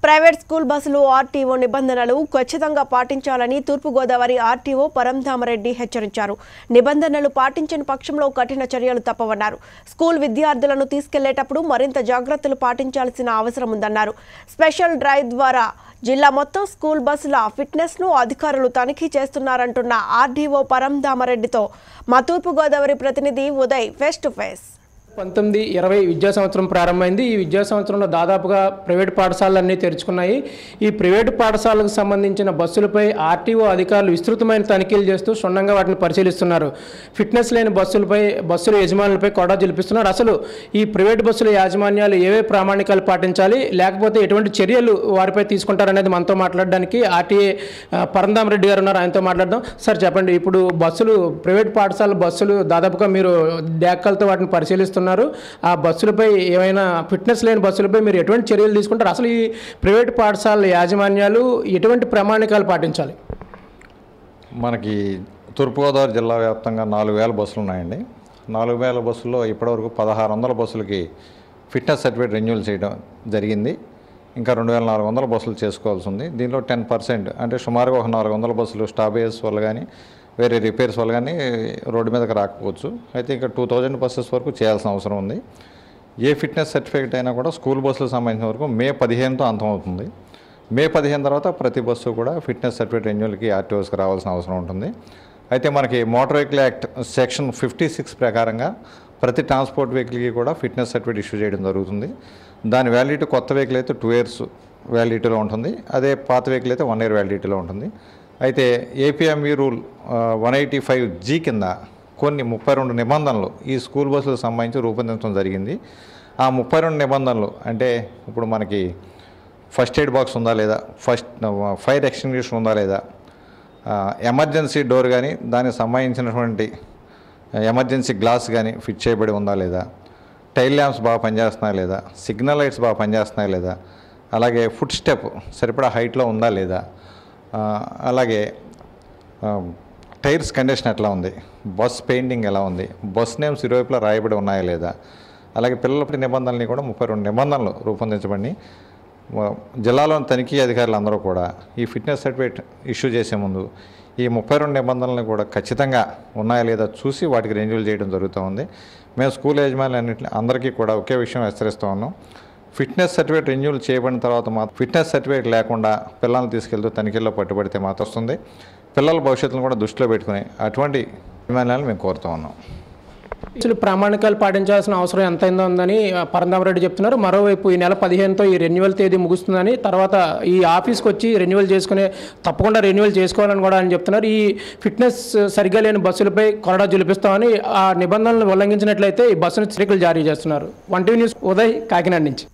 private school బస్సులు RTO నిబంధనలు ఖచ్చితంగా పాటించాలని తూర్పుగోదావరి ఆర్టీఓ పరంధామరెడ్డి హెచ్చరించారు నిబంధనలు పాటించని పక్షంలో కఠిన చర్యలు తప్పవన్నారు స్కూల్ విద్యార్థులను తీసుకెళ్లేటప్పుడు మరింత జాగ్రత్తలు పాటించాల్సిన అవసరం ఉందన్నారు స్పెషల్ డ్రైవ్ ద్వారా జిల్లా మొత్తం స్కూల్ బస్సుల ఫిట్నెస్ ను అధికారులు తనిఖీ చేస్తున్నారంటున్న ఆర్డీఓ పరంధామరెడ్డితో మా తూర్పుగోదావరి ప్రతినిధి ఉదయ్ ఫేస్ టు ఫేస్ పంతొమ్మిది ఇరవై విద్యా సంవత్సరం ప్రారంభమైంది ఈ విద్యా సంవత్సరంలో దాదాపుగా ప్రైవేట్ పాఠశాలలన్నీ తెరుచుకున్నాయి ఈ ప్రైవేట్ పాఠశాలకు సంబంధించిన బస్సులపై ఆర్టీఓ అధికారులు విస్తృతమైన తనిఖీలు చేస్తూ క్షుణ్ణంగా వాటిని పరిశీలిస్తున్నారు ఫిట్నెస్ లేని బస్సులపై బస్సుల యజమానులపై కొడా జలిపిస్తున్నారు అసలు ఈ ప్రైవేట్ బస్సుల యాజమాన్యాలు ఏవే ప్రామాణికాలు పాటించాలి లేకపోతే ఎటువంటి చర్యలు వారిపై తీసుకుంటారనేది మనతో మాట్లాడడానికి ఆర్టీఏ పరంధామ్ రెడ్డి గారు ఉన్నారు ఆయనతో మాట్లాడదాం సార్ చెప్పండి ఇప్పుడు బస్సులు ప్రైవేట్ పాఠశాల బస్సులు దాదాపుగా మీరు డ్యాక్కలతో వాటిని పరిశీలిస్తున్నారు ఆ బస్సులపై ఏమైనా ఫిట్నెస్ లేని బస్సులపై మీరు ఎటువంటి చర్యలు తీసుకుంటారు అసలు ఈ ప్రైవేట్ పాఠశాల యాజమాన్యాలు ఎటువంటి ప్రమాణికాలు పాటించాలి మనకి తూర్పుగోదావరి జిల్లా వ్యాప్తంగా నాలుగు వేల బస్సులు ఉన్నాయండి నాలుగు వేల బస్సుల్లో ఇప్పటివరకు పదహారు వందల బస్సులకి ఫిట్నెస్ సర్టిఫికేట్ రెన్యూల్ చేయడం జరిగింది ఇంకా రెండు వేల నాలుగు వందల బస్సులు చేసుకోవాల్సి ఉంది దీనిలో టెన్ పర్సెంట్ అంటే సుమారుగా ఒక నాలుగు వందల బస్సులు స్టాపేజెస్ వల్ల కానీ వేరే రిపేర్స్ వల్ల కానీ రోడ్డు మీదకి రాకపోవచ్చు అయితే ఇంకా టూ థౌజండ్ బస్సెస్ వరకు చేయాల్సిన అవసరం ఉంది ఏ ఫిట్నెస్ సర్టిఫికేట్ అయినా కూడా స్కూల్ బస్సులకు సంబంధించిన వరకు మే పదిహేనుతో అంతమవుతుంది మే పదిహేను తర్వాత ప్రతి బస్సు కూడా ఫిట్నెస్ సర్టిఫికేట్ రెన్యూల్కి ఆర్టీఓస్కి రావాల్సిన అవసరం ఉంటుంది అయితే మనకి motor vehicle act section fifty six ప్రకారంగా ప్రతి ట్రాన్స్పోర్ట్ వెహికల్కి కూడా ఫిట్నెస్ సర్టిఫికేట్ ఇష్యూ చేయడం జరుగుతుంది దాని వ్యాలిడిటీ కొత్త వెహికల్ అయితే టూ ఇయర్స్ వ్యాలిడిటీలో ఉంటుంది అదే పాత వెహికల్ అయితే వన్ ఇయర్ వ్యాలిడిటీలో ఉంటుంది అయితే APME rule one eighty five G కింద కొన్ని ముప్పై రెండు నిబంధనలు ఈ స్కూల్ బస్సులకు సంబంధించి రూపొందించడం జరిగింది ఆ ముప్పై రెండు నిబంధనలు అంటే ఇప్పుడు మనకి ఫస్ట్ ఎయిడ్ బాక్స్ ఉందా లేదా ఫస్ట్ ఫైర్ ఎక్స్టింగ్విషర్ ఉందా లేదా ఆ, ఎమర్జెన్సీ డోర్ కానీ దానికి సంబంధించినటువంటి ఎమర్జెన్సీ గ్లాస్ కానీ ఫిట్ చేయబడి ఉందా లేదా టైల్ ల్యాంప్స్ బాగా పనిచేస్తున్నాయా లేదా సిగ్నల్ లైట్స్ బాగా పనిచేస్తున్నాయా లేదా అలాగే ఫుట్ స్టెప్ సరిపడా హైట్లో ఉందా లేదా ఆ, అలాగే ఆ, టైర్స్ కండిషన్ ఎట్లా ఉంది బస్ పెయింటింగ్ ఎలా ఉంది బస్ నేమ్స్ ఇరువైపులా రాయబడి ఉన్నాయా లేదా అలాగే పిల్లల నిబంధనల్ని కూడా ముప్పై రెండు నిబంధనలు రూపొందించబడి వ- జిల్లాలోని తనిఖీ అధికారులు అందరూ కూడా ఈ ఫిట్నెస్ సర్టిఫికేట్ ఇష్యూ చేసే ముందు ఈ ముప్పై రెండు నిబంధనలను కూడా ఖచ్చితంగా ఉన్నాయా లేదా చూసి వాటికి రెన్యూల్ చేయడం జరుగుతూ ఉంది మేము స్కూల్ యజమానులు అన్నింటి అందరికీ కూడా ఒకే విషయం హెచ్చరిస్తూ ఉన్నాం ఫిట్నెస్ సర్టిఫికేట్ రెన్యూల్ చేయబడిన తర్వాత మాత్రం ఫిట్నెస్ సర్టిఫికేట్ లేకుండా పిల్లల్ని తీసుకెళ్తూ తనిఖీల్లో పట్టుబడితే మాత్రం వస్తుంది పిల్లల భవిష్యత్తును కూడా దృష్టిలో పెట్టుకుని అటువంటి యజమానులను మేము కోరుతూ ఉన్నాం అసలు ప్రామాణికాలు పాటించాల్సిన అవసరం ఎంతైందో ఉందని పరంధామరెడ్డి చెప్తున్నారు మరోవైపు ఈ నెల పదిహేనుతో ఈ రెన్యువల్ తేదీ ముగుస్తుందని తర్వాత ఈ ఆఫీస్కి వచ్చి రెన్యువల్ చేసుకునే తప్పకుండా రెన్యువల్ చేసుకోవాలని కూడా ఆయన చెప్తున్నారు ఈ ఫిట్నెస్ సరిగ్గా లేని బస్సులపై కొరడా జులిపిస్తామని ఆ నిబంధనలు ఉల్లంఘించినట్లయితే ఈ బస్సును హెచ్చరికలు జారీ చేస్తున్నారు one TV news Uday Kakinada నుంచి